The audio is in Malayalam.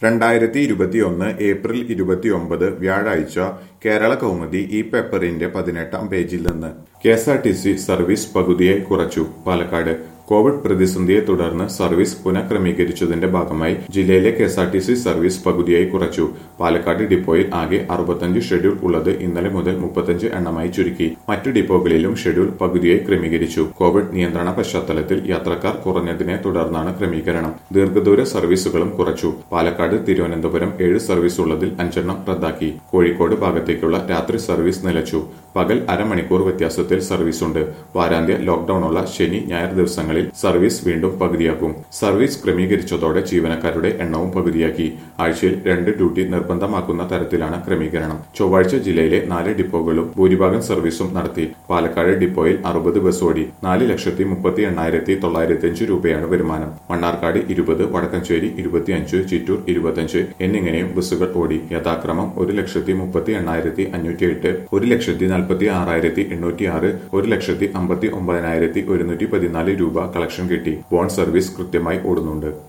രണ്ടായിരത്തി ഇരുപത്തിയൊന്ന് ഏപ്രിൽ ഇരുപത്തിയൊമ്പത് വ്യാഴാഴ്ച കേരള കൗമുദി ഈ പേപ്പറിന്റെ പതിനെട്ടാം പേജിൽ നിന്ന് K S R T C service പകുതിയായി കുറച്ചു പാലക്കാട് കോവിഡ് പ്രതിസന്ധിയെ തുടർന്ന് സർവീസ് പുനഃക്രമീകരിച്ചതിന്റെ ഭാഗമായി ജില്ലയിലെ K S R T C service പകുതിയായി കുറച്ചു പാലക്കാട് ഡിപ്പോയിൽ ആകെ അറുപത്തഞ്ച് ഷെഡ്യൂൾ ഉള്ളത് ഇന്നലെ മുതൽ മുപ്പത്തഞ്ച് എണ്ണമായി ചുരുക്കി മറ്റു ഡിപ്പോകളിലും ഷെഡ്യൂൾ പകുതിയായി ക്രമീകരിച്ചു കോവിഡ് നിയന്ത്രണ പശ്ചാത്തലത്തിൽ യാത്രക്കാർ കുറഞ്ഞതിനെ തുടർന്നാണ് ക്രമീകരണം ദീർഘദൂര സർവീസുകളും കുറച്ചു പാലക്കാട് തിരുവനന്തപുരം ഏഴ് സർവീസ് ഉള്ളതിൽ അഞ്ചെണ്ണം റദ്ദാക്കി കോഴിക്കോട് ഭാഗത്തേക്കുള്ള രാത്രി സർവീസ് നിലച്ചു പകൽ അരമണിക്കൂർ വ്യത്യാസത്തിൽ സർവീസുണ്ട് വാരാന്ത്യ ലോക്ഡൌണുള്ള ശനി ഞായർ ദിവസങ്ങളിൽ സർവീസ് വീണ്ടും പകുതിയാക്കും സർവീസ് ക്രമീകരിച്ചതോടെ ജീവനക്കാരുടെ എണ്ണവും പകുതിയാക്കി ആഴ്ചയിൽ രണ്ട് ഡ്യൂട്ടി നിർബന്ധമാക്കുന്ന തരത്തിലാണ് ക്രമീകരണം ചൊവ്വാഴ്ച ജില്ലയിലെ നാല് ഡിപ്പോകളും ഭൂരിഭാഗം സർവീസും നടത്തി പാലക്കാട് ഡിപ്പോയിൽ അറുപത് ബസ് ഓടി നാല് ലക്ഷത്തി മുപ്പത്തി എണ്ണായിരത്തി തൊള്ളായിരത്തി അഞ്ച് രൂപയാണ് വരുമാനം മണ്ണാർക്കാട് ഇരുപത് വടക്കഞ്ചേരി ഇരുപത്തിയഞ്ച് ചിറ്റൂർ ഇരുപത്തിയഞ്ച് എന്നിങ്ങനെയും ബസ്സുകൾ ഓടി യഥാക്രമം ഒരു ലക്ഷത്തി മുപ്പത്തി എണ്ണായിരത്തി അഞ്ഞൂറ്റി എട്ട് ഒരു ലക്ഷത്തി നാൽപ്പത്തി ആറായിരത്തി എണ്ണൂറ്റി ആറ് ഒരു ലക്ഷത്തി അമ്പത്തി ഒമ്പതിനായിരത്തി ഒരുന്നൂറ്റി പതിനാല് രൂപ കളക്ഷൻ കിട്ടി ബോൺ സർവീസ് കൃത്യമായി ഓടുന്നുണ്ട്